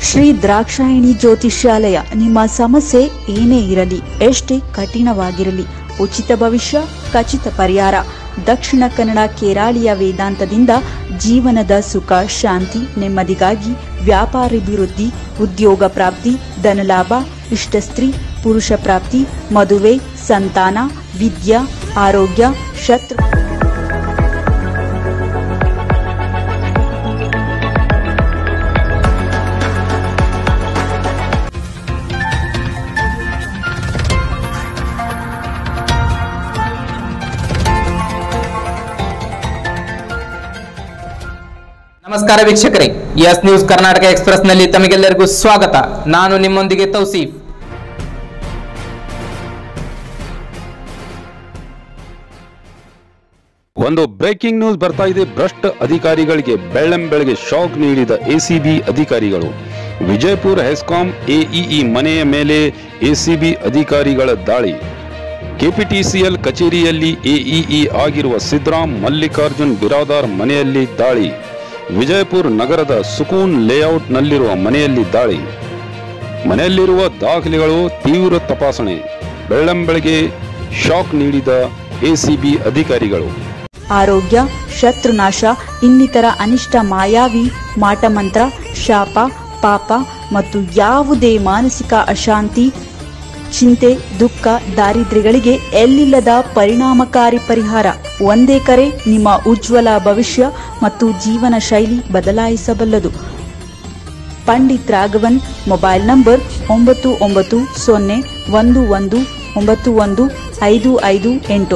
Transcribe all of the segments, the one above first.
ಶ್ರೀ ದ್ರಾಕ್ಷಾಯಣಿ ಜ್ಯೋತಿಷ್ಯಾಲಯ ನಿಮ್ಮ ಸಮಸ್ಯೆ ಏನೇ ಇರಲಿ ಎಷ್ಟೇ ಕಠಿಣವಾಗಿರಲಿ ಉಚಿತ ಭವಿಷ್ಯ ಖಚಿತ ಪರಿಹಾರ ದಕ್ಷಿಣ ಕನ್ನಡ ಕೇರಾಳಿಯ ವೇದಾಂತದಿಂದ ಜೀವನದ ಸುಖ ಶಾಂತಿ ನೆಮ್ಮದಿಗಾಗಿ ವ್ಯಾಪಾರಾಭಿವೃದ್ಧಿ ಉದ್ಯೋಗ ಪ್ರಾಪ್ತಿ ಧನಲಾಭ ಇಷ್ಟ ಸ್ತ್ರೀ ಪುರುಷ ಪ್ರಾಪ್ತಿ ಮದುವೆ ಸಂತಾನ ವಿದ್ಯಾ ಆರೋಗ್ಯ ಶತ್ರು ನಮಸ್ಕಾರ ವೀಕ್ಷಕರೇ ಎಸ್ ನ್ಯೂಸ್ ಕರ್ನಾಟಕ ಎಕ್ಸ್ಪ್ರೆಸ್ ನಲ್ಲಿ ತಮಗೆಲ್ಲರಿಗೂ ಸ್ವಾಗತ ನಾನು ನಿಮ್ಮೊಂದಿಗೆ ತೌಸೀಫ್ ಒಂದು ಬ್ರೇಕಿಂಗ್ ನ್ಯೂಸ್ ಬರ್ತಾ ಇದೆ ಭ್ರಷ್ಟ ಅಧಿಕಾರಿಗಳಿಗೆ ಬೆಳ್ಳಂಬೆಳಗ್ಗೆ ಶಾಕ್ ನೀಡಿದ ಎಸಿಬಿ ಅಧಿಕಾರಿಗಳು ವಿಜಯಪುರ ಹೆಸ್ಕಾಂ ಎಇಇ ಮನೆಯ ಮೇಲೆ ಎಸಿಬಿ ಅಧಿಕಾರಿಗಳ ದಾಳಿ ಕೆಪಿಟಿಸಿಎಲ್ ಕಚೇರಿಯಲ್ಲಿ ಎಇಇ ಆಗಿರುವ ಸಿದ್ರಾಮ್ ಮಲ್ಲಿಕಾರ್ಜುನ್ ಬಿರಾದಾರ್ ಮನೆಯಲ್ಲಿ ದಾಳಿ ವಿಜಯಪುರ ನಗರದ ಸುಕೂನ್ ಲೇಔಟ್ನಲ್ಲಿರುವ ಮನೆಯಲ್ಲಿ ದಾಳಿ ಮನೆಯಲ್ಲಿರುವ ದಾಖಲೆಗಳು ತೀವ್ರ ತಪಾಸಣೆ ಬೆಳ್ಳಂಬೆಳಗ್ಗೆ ಶಾಕ್ ನೀಡಿದ ಎಸಿಬಿ ಅಧಿಕಾರಿಗಳು ಆರೋಗ್ಯ ಶತ್ರುನಾಶ ಇನ್ನಿತರ ಅನಿಷ್ಟ ಮಾಯಾವಿ ಮಾಟಮಂತ್ರ ಶಾಪ ಪಾಪ ಮತ್ತು ಯಾವುದೇ ಮಾನಸಿಕ ಅಶಾಂತಿ ಚಿಂತೆ ದುಃಖ ದಾರಿದ್ರ್ಯಗಳಿಗೆ ಎಲ್ಲಿಲ್ಲದ ಪರಿಣಾಮಕಾರಿ ಪರಿಹಾರ ಒಂದೇ ಕರೆ ನಿಮ್ಮ ಉಜ್ವಲ ಭವಿಷ್ಯ ಮತ್ತು ಜೀವನ ಶೈಲಿ ಬದಲಾಯಿಸಬಲ್ಲದು ಪಂಡಿತ್ ರಾಘವನ್ ಮೊಬೈಲ್ ನಂಬರ್ ಒಂಬತ್ತು ಒಂಬತ್ತು ಸೊನ್ನೆ ಒಂದು ಒಂದು ಒಂಬತ್ತು ಒಂದು ಐದು ಐದು ಎಂಟು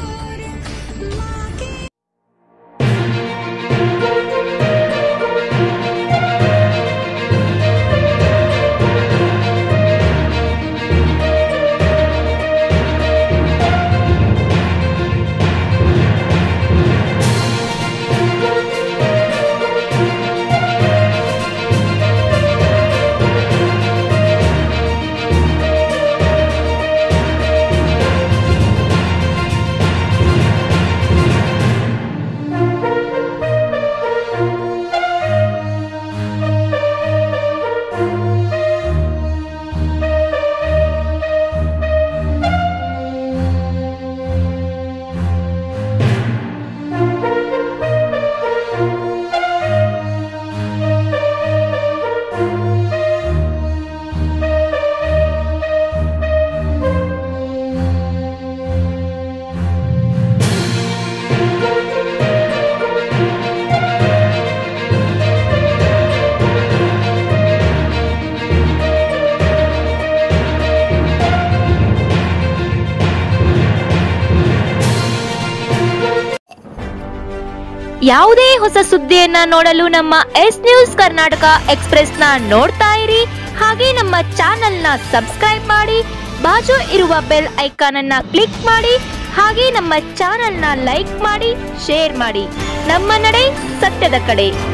ಯಾವುದೇ ಹೊಸ ಸುದ್ದಿಯನ್ನ ನೋಡಲು ನಮ್ಮ ಎಸ್ ನ್ಯೂಸ್ ಕರ್ನಾಟಕ ಎಕ್ಸ್ಪ್ರೆಸ್ನ ನೋಡ್ತಾ ಇರಿ ಹಾಗೆ ನಮ್ಮ ಚಾನೆಲ್ನ ಸಬ್ಸ್ಕ್ರೈಬ್ ಮಾಡಿ ಬಾಜು ಇರುವ ಬೆಲ್ ಐಕಾನ್ ಅನ್ನ ಕ್ಲಿಕ್ ಮಾಡಿ ಹಾಗೆ ನಮ್ಮ ಚಾನೆಲ್ನ ಲೈಕ್ ಮಾಡಿ ಶೇರ್ ಮಾಡಿ ನಮ್ಮ ನಡೆ ಸತ್ಯದ ಕಡೆ